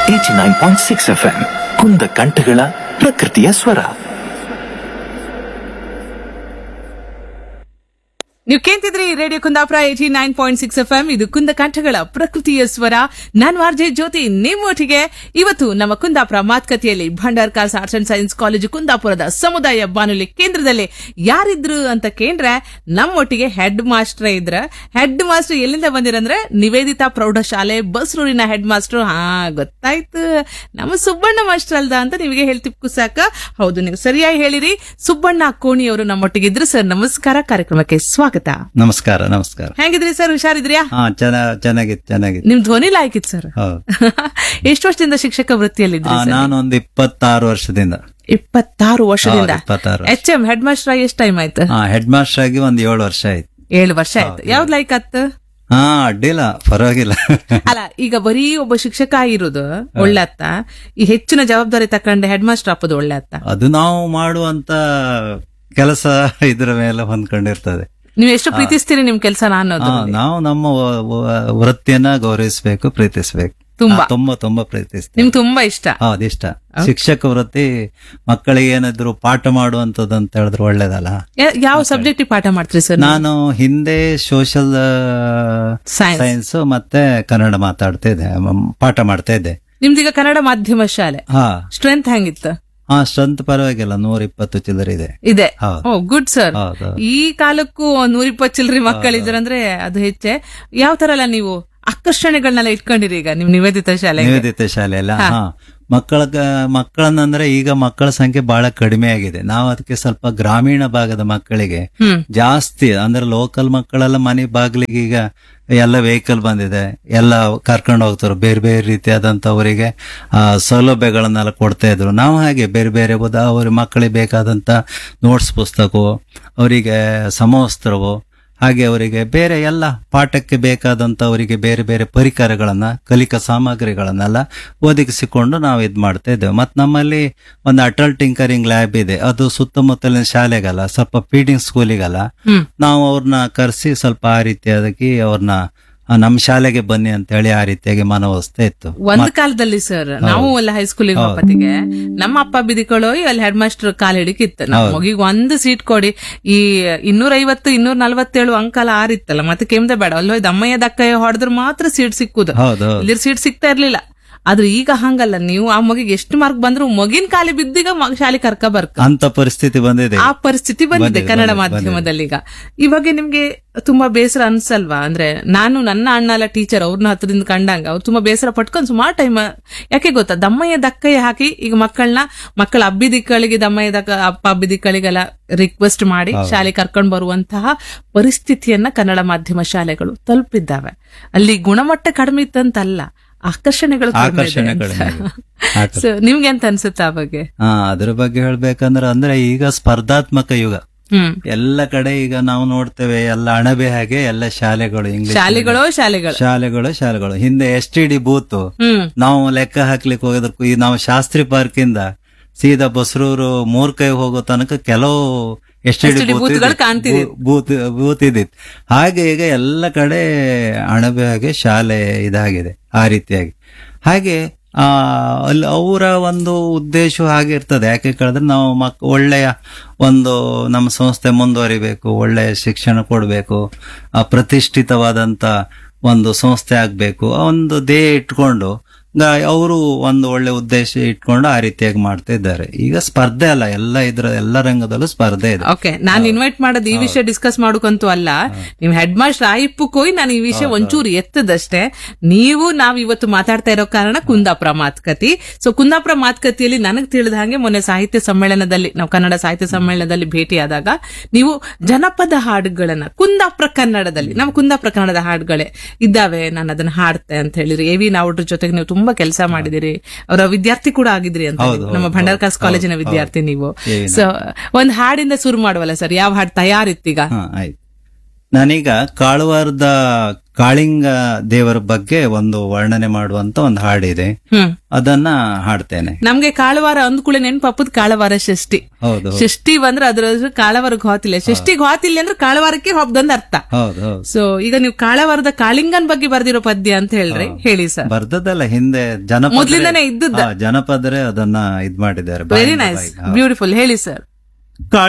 Eighty nine point six F M ಕುಂದ ಕಂಠಗಳ ಪ್ರಕೃತಿಯ ಸ್ವರ ನೀವು ಕೇಳ್ತಿದ್ರಿ radio Kundapura eighty nine point six F M ಇದು ಕುಂದ ಕಂಠಗಳ ಪ್ರಕೃತಿಯ ಸ್ವರ ನಾನು ಆರ್ಜೆ ಜ್ಯೋತಿ ನಿಮ್ಮೊಟ್ಟಿಗೆ ಇವತ್ತು ನಮ್ಮ ಕುಂದಾಪುರ ಮಾತುಕತೆಯಲ್ಲಿ Bhandarkars arts and science college ಕುಂದಾಪುರದ ಸಮುದಾಯ ಬಾನುಲಿ ಕೇಂದ್ರದಲ್ಲಿ ಯಾರಿದ್ರು ಅಂತ ಕೇಂದ್ರೆ ನಮ್ಮೊಟ್ಟಿಗೆ ಹೆಡ್ ಮಾಸ್ಟರ್ ಇದ್ರ ಹೆಡ್ ಮಾಸ್ಟರ್ ಎಲ್ಲಿಂದ ಬಂದಿರಂದ್ರೆ ನಿವೇದಿತಾ ಪ್ರೌಢಶಾಲೆ ಬಸ್ರೂರಿನ ಹೆಡ್ ಮಾಸ್ಟರ್ ಹಾ ಗೊತ್ತಾಯ್ತು ನಮ್ಮ ಸುಬ್ಬಣ್ಣ ಮಾಸ್ಟರ್ ಅಲ್ದ ಅಂತ ನಿಮಗೆ ಹೇಳ್ತಿಪ್ಪು ಸಾಕ ಹೌದು ನೀವು ಸರಿಯಾಗಿ ಹೇಳಿರಿ ಸುಬ್ಬಣ್ಣ ಕೋಣಿಯವರು ನಮ್ಮೊಟ್ಟಿಗೆ ಇದ್ರು ಸರ್ ನಮಸ್ಕಾರ ಕಾರ್ಯಕ್ರಮಕ್ಕೆ ಸ್ವಾಗತ ನಮಸ್ಕಾರ ನಮಸ್ಕಾರ ಹೆಂಗಿದ್ರಿ ಸರ್ ಹುಷಾರಿದ್ರ್ಯಾ ಹಾ ಚೆನ್ನ ಚೆನ್ನಾಗಿತ್ತು ಚೆನ್ನಾಗಿತ್ತು ನಿಮ್ ಧ್ವನಿ ಲಾಯ್ಕಿತ್ ಸರ್ ಹೌದು ಎಷ್ಟು ವರ್ಷದಿಂದ ಶಿಕ್ಷಕ ವೃತ್ತಿಯಲ್ಲಿದ್ರಿ ಆ, ಸರ್ ನಾನು ಒಂದು ಇಪ್ಪತ್ತಾರು ವರ್ಷದಿಂದ ಇಪ್ಪತ್ತಾರು ವರ್ಷದಿಂದ ಹೌದು, ಇಪ್ಪತ್ತಾರು ವರ್ಷ. ಎಚ್ ಎಂ ಹೆಡ್ ಮಾಸ್ಟರ್ ಆಗಿ ಎಷ್ಟು ಟೈಮ್ ಆಯ್ತು ಹಾ ಹೆಡ್ ಮಾಸ್ಟರ್ ಆಗಿ ಒಂದ್ ಏಳು ವರ್ಷ ಆಯ್ತು ಏಳು ವರ್ಷ ಆಯ್ತು ಯಾವ್ದು ಲೈಕ್ ಆತ್ ಹಾ ಅಡ್ಡಿಲ್ಲ ಪರವಾಗಿಲ್ಲ ಅಲ್ಲ ಈಗ ಬರೀ ಒಬ್ಬ ಶಿಕ್ಷಕ ಆಗಿರೋದು ಒಳ್ಳೆ ಅತ್ತ ಈ ಹೆಚ್ಚಿನ ಜವಾಬ್ದಾರಿ ತಕೊಂಡೆ ಹೆಡ್ ಮಾಸ್ಟರ್ ಹಾಕೋದು ಒಳ್ಳೆ ಅತ್ತ ಅದು ನಾವು ಮಾಡುವಂತ ಕೆಲಸ ಇದ್ರ ಮೇಲೆ ಹೊಂದ್ಕೊಂಡಿರ್ತದೆ ನೀವು ಎಷ್ಟು ಪ್ರೀತಿಸ್ತೀರಿ ನಿಮ್ ಕೆಲಸ ಅನ್ನೋದು ಹಾ ನಾವು ನಮ್ಮ ವ- ವ- ವೃತ್ತಿಯನ್ನ ಗೌರವಿಸಬೇಕು ಪ್ರೀತಿಸಬೇಕು ತುಂಬಾ. ಹಾ, ತುಂಬಾ ತುಂಬಾ ಪ್ರೀತಿಸ್ತೀವಿ ನಿಮ್ಗೆ ತುಂಬಾ ಇಷ್ಟ ಹೌದು ಇಷ್ಟ ಶಿಕ್ಷಕ ವೃತ್ತಿ ಮಕ್ಕಳಿಗೆ ಏನಾದ್ರು ಪಾಠ ಮಾಡುವಂತದ್ದು ಅಂತ ಹೇಳಿದ್ರೆ ಒಳ್ಳೇದಲ್ಲ ಯಾ- ಯಾವ ಸಬ್ಜೆಕ್ಟ್ ಪಾಠ ಮಾಡ್ತೀರಿ ಸರ್ ನಾನು ಹಿಂದೆ ಸೋಷಲ್ ಸೈನ್ಸ್ ಸೈನ್ಸ್ ಮತ್ತೆ ಕನ್ನಡ ಮಾತಾಡ್ತಾ ಇದ್ದೆ ಮ್, ಪಾಠ ಮಾಡ್ತಾ ಇದ್ದೆ ನಿಮ್ದೀಗ ಕನ್ನಡ ಮಾಧ್ಯಮ ಶಾಲೆ ಹಾ ಸ್ಟ್ರೆಂತ್ ಹೆಂಗಿತ್ತು ಹಾ ಸ್ಟ್ರೆಂತ್ ಪರವಾಗಿಲ್ಲ ನೂರ ಇಪ್ಪತ್ತು ಚಿಲ್ಲರ್ ಇದೆ ಇದೆ ಹೌದು. ಓ ಗುಡ್ ಸರ್ ಹೌದು ಈ ಕಾಲಕ್ಕೂ ನೂರಿಪ್ಪತ್ತು ಚಿಲ್ಲರಿ ಮಕ್ಕಳಿದ್ರಂದ್ರೆ ಅದು ಹೆಚ್ಚೆ ಯಾವ ತರ ಎಲ್ಲ ನೀವು ಆಕರ್ಷಣೆಗಳನ್ನೆಲ್ಲ ಇಟ್ಕೊಂಡಿರಿ ಈಗ ನಿಮ್ ನಿವೇದಿತ ಶಾಲೆ ನಿವೇದಿತ ಶಾಲೆಯಲ್ಲ ಹಾ ಮಕ್ಕಳ ಮಕ್ಕಳನ್ನಂದ್ರೆ ಈಗ ಮಕ್ಕಳ ಸಂಖ್ಯೆ ಬಹಳ ಕಡಿಮೆ ಆಗಿದೆ ನಾವು ಅದಕ್ಕೆ ಸ್ವಲ್ಪ ಗ್ರಾಮೀಣ ಭಾಗದ ಮಕ್ಕಳಿಗೆ ಹ್ಮ್ ಜಾಸ್ತಿ ಅಂದ್ರೆ ಲೋಕಲ್ ಮಕ್ಕಳೆಲ್ಲ ಮನೆ ಬಾಗಿಲಿಗೆ ಈಗ ಎಲ್ಲ ವೆಹಿಕಲ್ ಬಂದಿದೆ ಎಲ್ಲ ಕರ್ಕೊಂಡು ಹೋಗ್ತಾರೆ ಬೇರೆ ಬೇರೆ ರೀತಿಯಾದಂತ ಅವರಿಗೆ ಆ, ಸೌಲಭ್ಯಗಳನ್ನೆಲ್ಲ ಕೊಡ್ತಾ ಇದ್ರು ನಾವು ಹಾಗೆ ಬೇರೆ ಬೇರೆ ಉದಾ ಅವ್ರ ಮಕ್ಕಳಿಗೆ ಬೇಕಾದಂತ ನೋಟ್ಸ್ ಪುಸ್ತಕವು ಅವರಿಗೆ ಸಮವಸ್ತ್ರವು ಹಾಗೆ ಅವರಿಗೆ ಬೇರೆ ಎಲ್ಲ ಪಾಠಕ್ಕೆ ಬೇಕಾದಂತ ಅವರಿಗೆ ಬೇರೆ ಬೇರೆ ಪರಿಕರಗಳನ್ನ ಕಲಿಕಾ ಸಾಮಗ್ರಿಗಳನ್ನೆಲ್ಲ ಒದಗಿಸಿಕೊಂಡು ನಾವು ಇದ್ ಮಾಡ್ತಾ ಇದ್ದೇವೆ ಮತ್ತು ನಮ್ಮಲ್ಲಿ ಒಂದು ಅಟಲ್ ಟಿಂಕರಿಂಗ್ ಲ್ಯಾಬ್ ಇದೆ ಅದು ಸುತ್ತಮುತ್ತಲಿನ ಶಾಲೆಗಲ್ಲ ಸ್ವಲ್ಪ ಫೀಡಿಂಗ್ ಸ್ಕೂಲಿಗಲ್ಲ ಹ್ಮ್ ನಾವು ಅವ್ರನ್ನ ಕರೆಸಿ ಸ್ವಲ್ಪ ಆ ರೀತಿಯಾಗಿ ಅವ್ರನ್ನ ಆ, ನಮ್ಮ ಶಾಲೆಗೆ ಬನ್ನಿ ಅಂತ ಹೇಳಿ ಆ ರೀತಿಯಾಗಿ ಮನವೊಲಿಸ್ತಾ ಇತ್ತು ಒಂದ್ ಕಾಲದಲ್ಲಿ ಸರ್ ನಾವು ಎಲ್ಲ ಹೈಸ್ಕೂಲಿಗೆ ಹೋಗತ್ತಿಗೆ ನಮ್ಮ ಅಪ್ಪ ಬಿದಿಕೊಳ್ಳೋ ಅಲ್ಲಿ ಹೆಡ್ ಮಾಸ್ಟರ್ ಕಾಲ್ ಹಿಡಿಕಿತ್ತು ನಮ್ಮ ಮಗಿಗೆ ಒಂದು ಸೀಟ್ ಕೊಡಿ ಈ ಇನ್ನೂರ ಐವತ್ತು ಇನ್ನೂರ ನಲ್ವತ್ತೇಳು ಅಂಕಲ ಆರಿತ್ತಲ್ಲ ಮತ್ತೆ ಕೆಮ್ದೆ ಬೇಡ ಅಲ್ಲೋ ದಮ್ಮಯ್ಯ ದಕ್ಕಯ್ಯ ಹೊಡೆದ್ರೆ ಮಾತ್ರ ಸೀಟ್ ಸಿಕ್ಕುದು ಹೌದು ಹೌದು ಇಲ್ಲಿ ಸೀಟ್ ಸಿಗ್ತಾ ಇರ್ಲಿಲ್ಲ ಆದ್ರೆ ಈಗ ಹಂಗಲ್ಲ ನೀವು ಆ ಮಗಿಗೆ ಎಷ್ಟು ಮಾರ್ಕ್ ಬಂದ್ರು ಮಗಿನ ಕಾಲಿ ಬಿದ್ದೀಗ ಮಗ ಶಾಲೆ ಕರ್ಕ ಬರ್ಕ ಅಂತ ಪರಿಸ್ಥಿತಿ ಬಂದಿದೆ ಆ ಪರಿಸ್ಥಿತಿ ಬಂದಿದೆ ಕನ್ನಡ ಮಾಧ್ಯಮದಲ್ಲಿ ಈಗ ಇವಾಗ ನಿಮ್ಗೆ ತುಂಬಾ ಬೇಸರ ಅನ್ಸಲ್ವಾ ಅಂದ್ರೆ ನಾನು ನನ್ನ ಅಣ್ಣ ಎಲ್ಲ ಟೀಚರ್ ಅವ್ರನ್ನ ಹತ್ರದಿಂದ ಕಂಡಂಗ ಅವ್ರು ತುಂಬಾ ಬೇಸರ ಪಟ್ಕೊಂಡು ಸುಮಾರು ಟೈಮ್ ಯಾಕೆ ಗೊತ್ತಾ ದಮ್ಮಯ್ಯ ದಕ್ಕಯ್ಯ ಹಾಕಿ ಈಗ ಮಕ್ಕಳನ್ನ ಮಕ್ಕಳ ಅಬ್ಬಿದಿಕ್ಕಳಿಗೆ ದಮ್ಮಯ್ಯ ದಕ್ಕ ಅಪ್ಪ ಅಬ್ಬಿದಿಕ್ಕಳಿಗೆಲ್ಲ ರಿಕ್ವೆಸ್ಟ್ ಮಾಡಿ ಶಾಲೆ ಕರ್ಕೊಂಡು ಬರುವಂತಹ ಪರಿಸ್ಥಿತಿಯನ್ನ ಕನ್ನಡ ಮಾಧ್ಯಮ ಶಾಲೆಗಳು ತಲುಪಿದ್ದಾವೆ ಅಲ್ಲಿ ಗುಣಮಟ್ಟ ಕಡಿಮೆ ಇತ್ತಂತಲ್ಲ ಆಕರ್ಷಣೆಗಳು ಕಡಿಮೆ ಇದೆ ಆಕರ್ಷಣೆ ಅಂತ. ಕಡಿಮೆ ಇದೆ. ಆಕರ್ಷಣೆ. So, ನಿಮ್ಗೆ ಎಂತ ಅನ್ಸುತ್ತೆ ಆ ಬಗ್ಗೆ ಹಾ ಅದ್ರ ಬಗ್ಗೆ ಹೇಳ್ಬೇಕಂದ್ರೆ ಅಂದ್ರೆ ಈಗ ಸ್ಪರ್ಧಾತ್ಮಕ ಯುಗ ಹ್ಮ್ ಎಲ್ಲ ಕಡೆ ಈಗ ನಾವು ನೋಡ್ತೇವೆ ಎಲ್ಲ ಅಣಬೆ ಹಾಗೆ ಎಲ್ಲ ಶಾಲೆಗಳು ಇಂಗ್ಲಿಷ್ ಶಾಲೆಗಳೋ ಶಾಲೆಗಳು ಶಾಲೆಗಳು ಶಾಲೆಗಳು ಹಿಂದೆ ಎಸ್ ಟಿ ಡಿ ಬೂತ್ ಹ್ಮ್ ನಾವು ಲೆಕ್ಕ ಹಾಕ್ಲಿಕ್ಕೆ ಹೋಗೋದಕ್ಕೂ ಈ ನಾವು ಶಾಸ್ತ್ರಿ ಪಾರ್ಕ್ ಇಂದ ಸೀದಾ ಬಸ್ರೂರು ಮೂರ್ ಕೈ ಹೋಗೋ ತನಕ ಕೆಲವು ಎಸ್ ಟಿ STD ಬೂತ್ಗಳು ಕಾಣ್ತಿದ್ವು. ಬೂತ್ ಬೂತ್ ಇದ್ದಿತ್ತು ಹಾಗೆ ಈಗ ಎಲ್ಲ ಕಡೆ ಅಣಬೆ ಹಾಗೆ ಶಾಲೆ ಇದಾಗಿದೆ ಆ ರೀತಿಯಾಗಿ ಹಾಗೆ ಆ ಅಲ್ಲಿ ಅವರ ಒಂದು ಉದ್ದೇಶ ಹಾಗೆ ಇರ್ತದೆ ಯಾಕೆ ಕೇಳಿದ್ರೆ ನಾವು ಮಕ್ ಒಳ್ಳೆಯ ಒಂದು ನಮ್ಮ ಸಂಸ್ಥೆ ಮುಂದುವರಿಬೇಕು ಒಳ್ಳೆಯ ಶಿಕ್ಷಣ ಕೊಡಬೇಕು ಪ್ರತಿಷ್ಠಿತವಾದಂತ ಒಂದು ಸಂಸ್ಥೆ ಆಗ್ಬೇಕು ಆ ಒಂದು ಧ್ಯೇಯ ಇಟ್ಕೊಂಡು ಅವರು ಒಂದು ಒಳ್ಳೆ ಉದ್ದೇಶ ಇಟ್ಕೊಂಡು ಆ ರೀತಿಯಾಗಿ ಮಾಡ್ತಾ ಇದ್ದಾರೆ ಈಗ ಸ್ಪರ್ಧೆ ಅಲ್ಲ ಎಲ್ಲ ಇದ್ರ ಎಲ್ಲ ರಂಗದಲ್ಲೂ ಸ್ಪರ್ಧೆ ಇದೆ ಓಕೆ ನಾನು ಇನ್ವೈಟ್ ಮಾಡೋದು ಈ ವಿಷಯ ಡಿಸ್ಕಸ್ ಮಾಡೋಕಂತೂ ಅಲ್ಲ ನಿಮ್ ಹೆಡ್ ಮಾಸ್ಟರ್ ಆಯಿಪ್ಪುಕೋಯ್ ನಾನು ಈ ವಿಷಯ ಒಂಚೂರು ಎತ್ತದಷ್ಟೇ ನೀವು ನಾವ್ ಇವತ್ತು ಮಾತಾಡ್ತಾ ಇರೋ ಕಾರಣ ಕುಂದಾಪುರ ಮಾತುಕತೆ ಸೊ ಕುಂದಾಪುರ ಮಾತುಕತೆಯಲ್ಲಿ ನನಗೆ ತಿಳಿದ ಹಾಗೆ ಮೊನ್ನೆ ಸಾಹಿತ್ಯ ಸಮ್ಮೇಳನದಲ್ಲಿ ನಾವು ಕನ್ನಡ ಸಾಹಿತ್ಯ ಸಮ್ಮೇಳನದಲ್ಲಿ ಭೇಟಿಯಾದಾಗ ನೀವು ಜನಪದ ಹಾಡುಗಳನ್ನ ಕುಂದಾಪುರ ಕನ್ನಡದಲ್ಲಿ ನಮ್ಮ ಕುಂದಾಪುರ ಕನ್ನಡದ ಹಾಡುಗಳೇ ಇದ್ದಾವೆ ನಾನು ಅದನ್ನ ಹಾಡ್ತೆ ಅಂತ ಹೇಳಿರಿ ಎ ವಿ ನಾವುಡ್ರ ಜೊತೆಗೆ ನೀವು ತುಂಬಾ ಕೆಲಸ ಮಾಡಿದಿರಿ ಅವರ ವಿದ್ಯಾರ್ಥಿ ಕೂಡ ಆಗಿದ್ರಿ ಅಂತ ಹೌದು, ನೀವು. ನಮ್ಮ ಹೌದು, ಭಂಡಾರ್ಕಾಸ್ ಹೌದು, ಕಾಲೇಜಿನ ಹೌದು. ವಿದ್ಯಾರ್ಥಿ ನೀವು ಎ ವಿ ಸೊ ಒಂದ್ ಹಾಡಿಂದ ಶುರು ಮಾಡುವಲ್ಲ ಸರ್ ಯಾವ ಹಾಡು ತಯಾರಿತ್ತೀಗ ಹಾ ಆಯ್ತು ನಾನೀಗ ಕಾಳುವಾರದ ಕಾಳಿಂಗ ದೇವರ ಬಗ್ಗೆ ಒಂದು ವರ್ಣನೆ ಮಾಡುವಂತ ಒಂದು ಹಾಡಿದೆ ಹ್ಮ್ ಅದನ್ನ ಹಾಡ್ತೇನೆ ನಮ್ಗೆ ಕಾಳವಾರ ಅಂದ್ಕೂಳೆ ನೆನ್ಪಪ್ಪದ್ ಕಾಳವಾರ ಷಷ್ಠಿ ಹೌದು ಷಷ್ಠಿ ಬಂದ್ರೆ ಅದ್ರ ಹೆಸ್ರು ಕಾಳವಾರಕ್ಕೆ ಹೋತಿಲ್ಲ ಷಷ್ಠಿಗೆ ಹೋತಿಲ್ಲ ಅಂದ್ರೆ ಕಾಳವಾರಕ್ಕೆ ಹಬ್ಬದಂದ ಅರ್ಥ ಹೌದು ಹೌದು ಸೊ ಈಗ ನೀವು ಕಾಳವಾರದ ಕಾಳಿಂಗನ್ ಬಗ್ಗೆ ಬರ್ದಿರೋ ಪದ್ಯ ಅಂತ ಹೇಳ್ರಿ ಹೇಳಿ ಸರ್ ಬರ್ದದಲ್ಲ ಹಿಂದೆ ಜನಪದ ಮೊದ್ಲಿಂದಾನೇ ಇದ್ದದ್ದ? ಜನಪದರೇ ಅದನ್ನ ಇದ್ ಮಾಡಿದ್ದಾರೆ ವೆರಿ ಬಾಯಿಂದ ನೈಸ್ ಬಾಯಿಗೆ. ಹೌದು. ಬ್ಯೂಟಿಫುಲ್ ಹೇಳಿ ಸರ್ ಕಾಳ